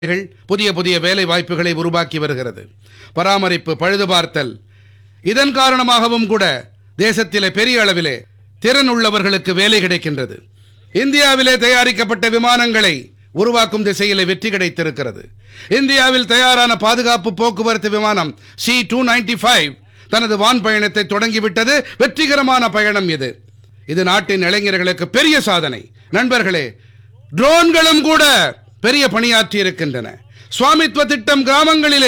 கள் புதிய புதிய வேலை வாய்ப்புகளை உருவாக்கி வருகிறது பராமரிப்பு பழுதுபார்த்தல் இதன் காரணமாகவும் கூட தேசத்திலே பெரிய அளவிலே திறன் உள்ளவர்களுக்கு வேலை கிடைக்கின்றது இந்தியாவிலே தயாரிக்கப்பட்ட விமானங்களை உருவாக்கும் திசையிலே வெற்றி கிடைத்திருக்கிறது இந்தியாவில் தயாரான பாதுகாப்பு போக்குவரத்து விமானம் சி டூ தனது வான் பயணத்தை தொடங்கிவிட்டது வெற்றிகரமான பயணம் இது இது நாட்டின் இளைஞர்களுக்கு பெரிய சாதனை நண்பர்களே ட்ரோன்களும் கூட பெரிய பணியாற்றி இருக்கின்றன சுவாமித்வ திட்டம் கிராமங்களிலே